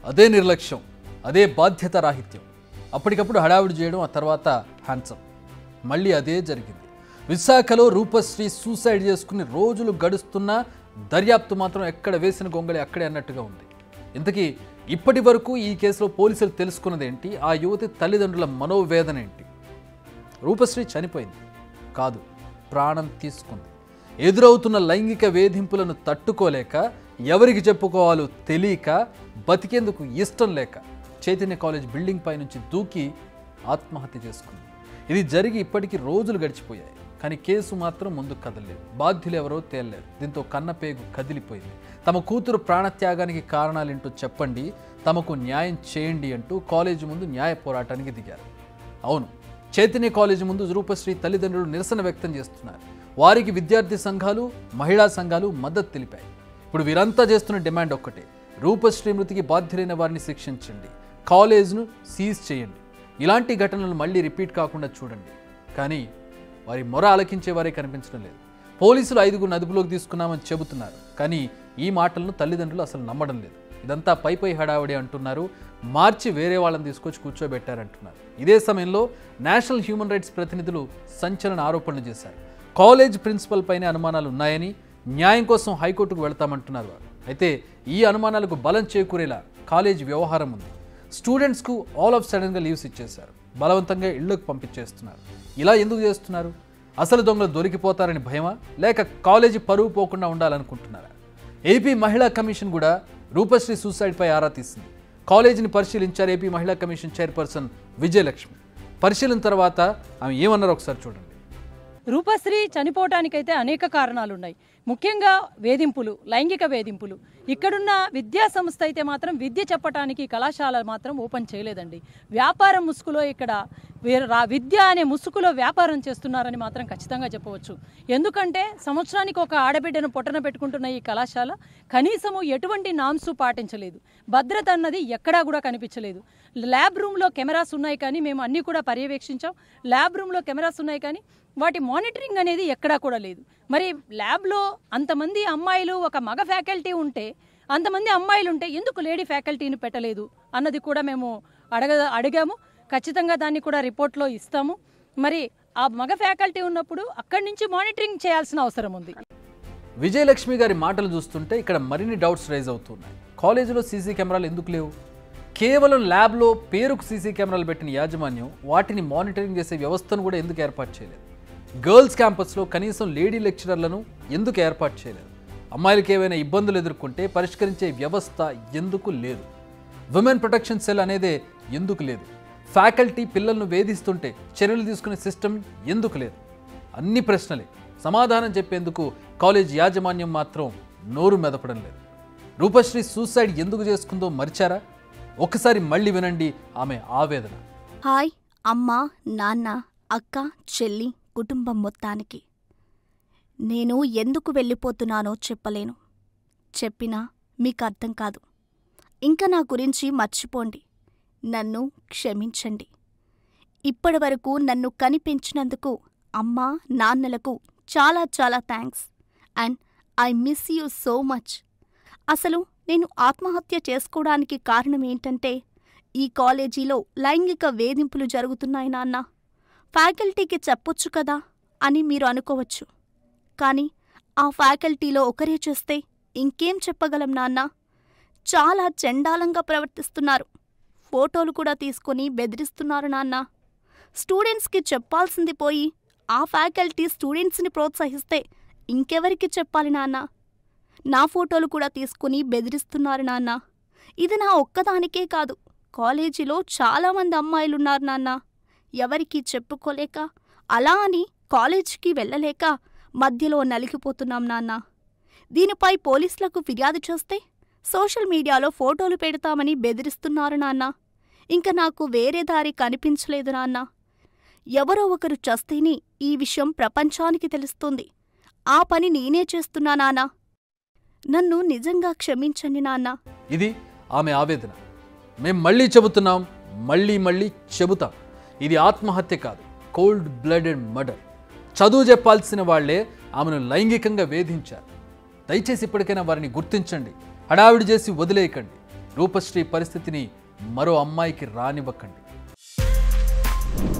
అదే నిర్లక్ష్యం అదే బాధ్యత రాహిత్యం అప్పటికప్పుడు హడావిడి చేయడం ఆ తర్వాత హ్యాండ్సమ్ మళ్ళీ అదే జరిగింది విశాఖలో రూపశ్రీ సూసైడ్ చేసుకుని రోజులు గడుస్తున్నా దర్యాప్తు మాత్రం ఎక్కడ వేసిన గొంగళి అక్కడే అన్నట్టుగా ఉంది ఇంతకీ ఇప్పటి వరకు ఈ కేసులో పోలీసులు తెలుసుకున్నదేంటి ఆ యువతి తల్లిదండ్రుల మనోవేదన ఏంటి రూపశ్రీ చనిపోయింది కాదు ప్రాణం తీసుకుంది ఎదురవుతున్న లైంగిక వేధింపులను తట్టుకోలేక ఎవరికి చెప్పుకోవాలో తెలియక బతికేందుకు ఇష్టం లేక చైతన్య కాలేజ్ బిల్డింగ్ పై నుంచి దూకి ఆత్మహత్య చేసుకుంది ఇది జరిగి ఇప్పటికీ రోజులు గడిచిపోయాయి కానీ కేసు మాత్రం ముందుకు కదలలేదు బాధ్యులు ఎవరో తేలలేదు దీంతో కన్నపేగు కదిలిపోయింది తమ కూతురు ప్రాణత్యాగానికి కారణాలేంటో చెప్పండి తమకు న్యాయం చేయండి అంటూ కాలేజీ ముందు న్యాయ పోరాటానికి దిగారు అవును చైతన్య కాలేజీ ముందు రూపశ్రీ తల్లిదండ్రులు నిరసన వ్యక్తం చేస్తున్నారు వారికి విద్యార్థి సంఘాలు మహిళా సంఘాలు మద్దతు తెలిపాయి ఇప్పుడు వీరంతా చేస్తున్న డిమాండ్ ఒక్కటే రూపశ్రీ మృతికి బాధ్యులైన వారిని శిక్షించండి కాలేజ్ను సీజ్ చేయండి ఇలాంటి ఘటనలు మళ్ళీ రిపీట్ కాకుండా చూడండి కానీ వారి మొర ఆలకించే వారే కనిపించడం లేదు పోలీసులు ఐదుగురు అదుపులోకి తీసుకున్నామని చెబుతున్నారు కానీ ఈ మాటలను తల్లిదండ్రులు అసలు నమ్మడం లేదు ఇదంతా పై పై హడావిడి అంటున్నారు మార్చి వేరే వాళ్ళని తీసుకొచ్చి కూర్చోబెట్టారంటున్నారు ఇదే సమయంలో నేషనల్ హ్యూమన్ రైట్స్ ప్రతినిధులు సంచలన ఆరోపణలు చేశారు కాలేజ్ ప్రిన్సిపల్ పైనే అనుమానాలు ఉన్నాయని న్యాయం కోసం హైకోర్టుకు వెళ్తామంటున్నారు వారు అయితే ఈ అనుమానాలకు బలం చేకూరేలా కాలేజ్ వ్యవహారం ఉంది స్టూడెంట్స్కు ఆల్ ఆఫ్ సడన్గా లీవ్స్ ఇచ్చేశారు బలవంతంగా ఇళ్లకు పంపించేస్తున్నారు ఇలా ఎందుకు చేస్తున్నారు అసలు దొంగలు దొరికిపోతారని భయమా లేక కాలేజీ పరువు పోకుండా ఉండాలనుకుంటున్నారా ఏపీ మహిళా కమిషన్ కూడా రూపశ్రీ సూసైడ్పై ఆరా తీసింది కాలేజీని పరిశీలించారు ఏపీ మహిళా కమిషన్ చైర్పర్సన్ విజయలక్ష్మి పరిశీలన తర్వాత ఆమె ఏమన్నారో ఒకసారి చూడండి రూపశ్రీ చనిపోవటానికైతే అనేక కారణాలు ఉన్నాయి ముఖ్యంగా వేధింపులు లైంగిక వేధింపులు ఇక్కడున్న విద్యా సంస్థ అయితే మాత్రం విద్య చెప్పటానికి కళాశాల మాత్రం ఓపెన్ చేయలేదండి వ్యాపారం ముసుగులో ఇక్కడ వేరే రా విద్య అనే ముసుగులో వ్యాపారం చేస్తున్నారని మాత్రం ఖచ్చితంగా చెప్పవచ్చు ఎందుకంటే సంవత్సరానికి ఒక ఆడబిడ్డను పొట్టన పెట్టుకుంటున్న ఈ కళాశాల కనీసము ఎటువంటి నామ్స్ పాటించలేదు భద్రత అన్నది ఎక్కడా కూడా కనిపించలేదు ల్యాబ్ రూమ్లో కెమెరాస్ ఉన్నాయి కానీ మేము అన్నీ కూడా పర్యవేక్షించాం ల్యాబ్ రూమ్లో కెమెరాస్ ఉన్నాయి కానీ వాటి మానిటరింగ్ అనేది ఎక్కడా కూడా లేదు మరి ల్యాబ్లో అంతమంది అమ్మాయిలు ఒక మగ ఫ్యాకల్టీ ఉంటే అంతమంది అమ్మాయిలు ఉంటే ఎందుకు లేడీ ఫ్యాకల్టీని పెట్టలేదు అన్నది కూడా మేము అడగ అడిగాము ఖచ్చితంగా దాన్ని కూడా రిపోర్ట్లో ఇస్తాము మరి ఆ మగ ఫ్యాకల్టీ ఉన్నప్పుడు అక్కడి నుంచి మానిటరింగ్ చేయాల్సిన అవసరం ఉంది విజయలక్ష్మి గారి మాటలు చూస్తుంటే ఇక్కడ మరిన్ని డౌట్స్ రైజ్ అవుతున్నాయి కాలేజీలో సీసీ కెమెరాలు ఎందుకు లేవు కేవలం ల్యాబ్లో పేరుకు సీసీ కెమెరాలు పెట్టిన యాజమాన్యం వాటిని మానిటరింగ్ చేసే వ్యవస్థను కూడా ఎందుకు ఏర్పాటు చేయలేదు గర్ల్స్ క్యాంపస్లో కనీసం లేడీ లెక్చరర్లను ఎందుకు ఏర్పాటు చేయలేదు అమ్మాయిలకు ఏవైనా ఇబ్బందులు ఎదుర్కొంటే పరిష్కరించే వ్యవస్థ ఎందుకు లేదు విమెన్ ప్రొటెక్షన్ సెల్ అనేదే ఎందుకు లేదు ఫ్యాకల్టీ పిల్లలను వేధిస్తుంటే చర్యలు తీసుకునే సిస్టమ్ ఎందుకు లేదు అన్ని ప్రశ్నలే సమాధానం చెప్పేందుకు కాలేజ్ యాజమాన్యం మాత్రం నోరు మెదపడం లేదు రూపశ్రీ సూసైడ్ ఎందుకు చేసుకుందో మరిచారా ఒకసారి మళ్ళీ వినండి ఆమె ఆవేదన హాయ్ అమ్మ నాన్న అక్క చెల్లి కుటుంబం మొత్తానికి నేను ఎందుకు వెళ్ళిపోతున్నానో చెప్పలేను చెప్పినా మీకు అర్థం కాదు ఇంకా నా గురించి మర్చిపోండి నన్ను క్షమించండి ఇప్పటివరకు నన్ను కనిపించినందుకు అమ్మా నాన్నలకు చాలా చాలా thanks and I miss you so much అసలు నేను ఆత్మహత్య చేసుకోవడానికి కారణం ఏంటంటే ఈ కాలేజీలో లైంగిక వేధింపులు జరుగుతున్నాయి నాన్న ఫ్యాకల్టీకి చెప్పొచ్చు కదా అని మీరు అనుకోవచ్చు కానీ ఆ ఫ్యాకల్టీలో ఒకరే చూస్తే ఇంకేం చెప్పగలం నాన్న చాలా చండాలంగా ప్రవర్తిస్తున్నారు ఫోటోలు కూడా తీసుకొని బెదిరిస్తున్నారు నాన్న స్టూడెంట్స్కి చెప్పాల్సింది పోయి ఆ ఫ్యాకల్టీ స్టూడెంట్స్ని ప్రోత్సహిస్తే ఇంకెవరికి చెప్పాలి నాన్న నా ఫోటోలు కూడా తీసుకుని బెదిరిస్తున్నారు నాన్న ఇది నా ఒక్కదానికే కాదు కాలేజీలో చాలామంది అమ్మాయిలున్నారు నాన్న ఎవరికీ చెప్పుకోలేక అలా అని కాలేజీకి వెళ్ళలేక మధ్యలో నలిగిపోతున్నాం నాన్న దీనిపై పోలీసులకు ఫిర్యాదు చేస్తే సోషల్ మీడియాలో ఫోటోలు పెడతామని బెదిరిస్తున్నారు నాన్న ఇంక నాకు వేరే దారి కనిపించలేదు నాన్న ఎవరో ఒకరు చస్తేనే ఈ విషయం ప్రపంచానికి తెలుస్తుంది ఆ పని నేనే చేస్తున్నా నాన్నా నన్ను నిజంగా క్షమించండి నాన్నా ఇది ఆమె ఆవేదన మేం మళ్ళీ చెబుతున్నాం మళ్ళీ మళ్ళీ చెబుతాం ఇది ఆత్మహత్య కాదు కోల్డ్ బ్లడెడ్ మర్డర్ చదువు చెప్పాల్సిన వాళ్లే ఆమెను లైంగికంగా వేధించారు దయచేసి ఇప్పటికైనా వారిని గుర్తించండి హడావిడి చేసి వదిలేయకండి రూపశ్రీ పరిస్థితిని మరో అమ్మాయికి రానివ్వకండి